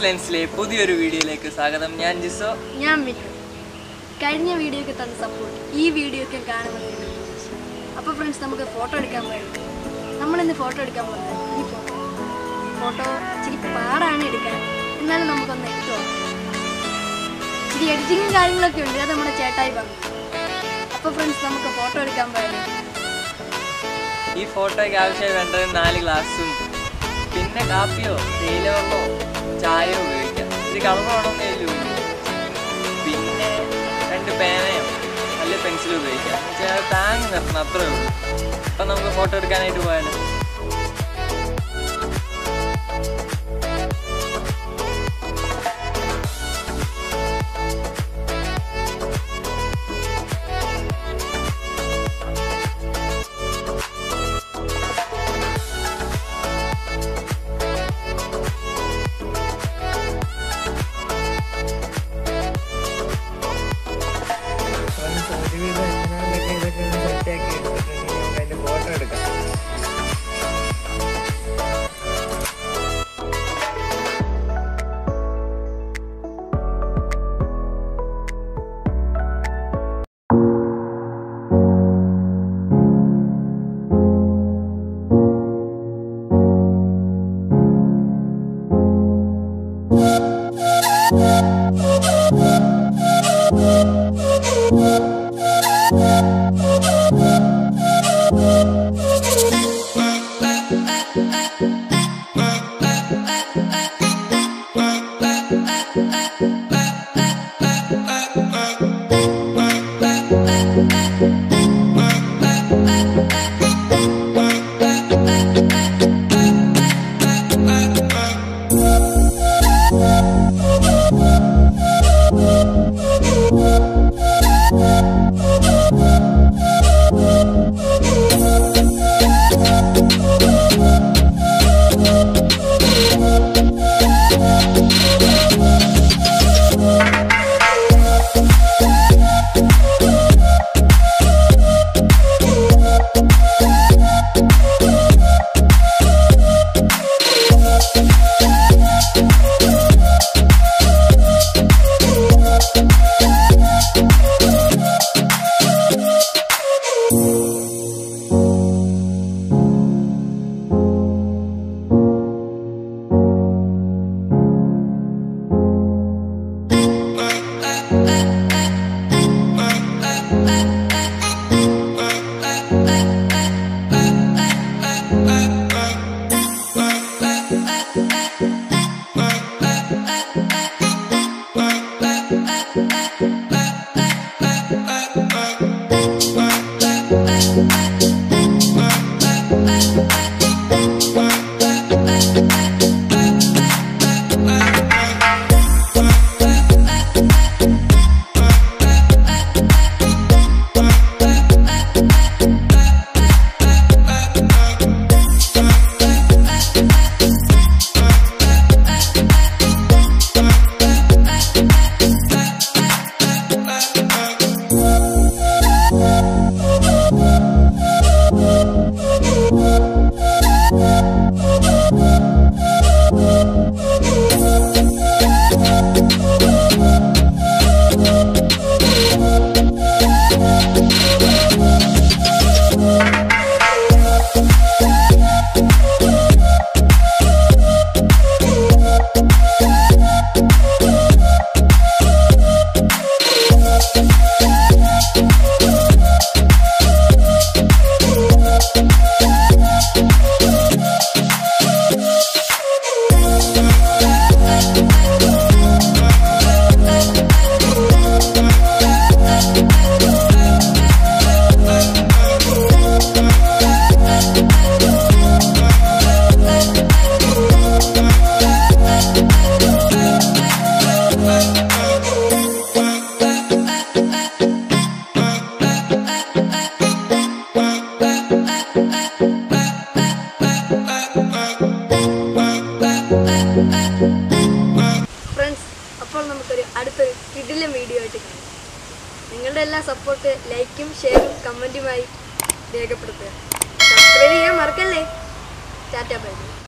ലെൻസിലെ പുതിയൊരു വീഡിയോയിലേക്ക് സ്വാഗതം ഞാൻ ജിസോ ഞാൻ വിട്ടു കഴിഞ്ഞ വീഡിയോക്ക് തന്ന സപ്പോർട്ട് ഈ വീഡിയോക്ക് കാണുമെന്ന് ഞാൻ പ്രതീക്ഷിച്ചു അപ്പോൾ ഫ്രണ്ട്സ് നമുക്ക് ഫോട്ടോ എടുക്കാൻ പോയത് നമ്മളിന്ന് ഫോട്ടോ എടുക്കാൻ പോകുന്നത് ഈ ഫോട്ടോ ഫോട്ടോ ഇച്ചിരി പാടാണ് എടുക്കാൻ എന്നാലും നമുക്കൊന്ന് എടുത്തു നോക്കാം ഇച്ചിരി എഡിറ്റിങ്ങും കാര്യങ്ങളൊക്കെ ഉണ്ട് അത് നമ്മുടെ ചേട്ടായി പറഞ്ഞു അപ്പോൾ ഫ്രണ്ട്സ് നമുക്ക് ഫോട്ടോ എടുക്കാൻ പോയത് ഈ ഫോട്ടോയ്ക്ക് ആവശ്യമായി വേണ്ടത് നാല് ഗ്ലാസും പിന്നെ കാപ്പിയോ തേയില വെള്ളമോ ചായയോ ഉപയോഗിക്കാം ഇത് കളർ വേണമെന്നേ ഉള്ളൂ പിന്നെ രണ്ട് പേനയോ നല്ല പെൻസിലും ഉപയോഗിക്കാം എന്നുവെച്ചാൽ താങ്ങി നിർത്തണം അത്രേ ഉള്ളൂ അപ്പം നമുക്ക് ഫോട്ടോ എടുക്കാനായിട്ട് പോയാലോ ഒരുവിധം എങ്ങനെയൊക്കെ ഇതൊക്കെ ഒന്ന് സെറ്റാക്കി എടുത്തിട്ടുണ്ടെങ്കിൽ നമുക്ക് അതിന്റെ ഫോട്ടോ എടുക്കാം ഫ്രണ്ട്സ് അപ്പോൾ നമുക്കൊരു അടുത്തൊരു കിടിലം വീഡിയോ ആയിട്ട് കാണാം നിങ്ങളുടെ എല്ലാ സപ്പോർട്ട് ലൈക്കും ഷെയറും കമൻറ്റുമായി രേഖപ്പെടുത്തുക സബ്സ്ക്രൈബ് ചെയ്യാൻ മറക്കല്ലേ ടാറ്റ ബൈ ബൈ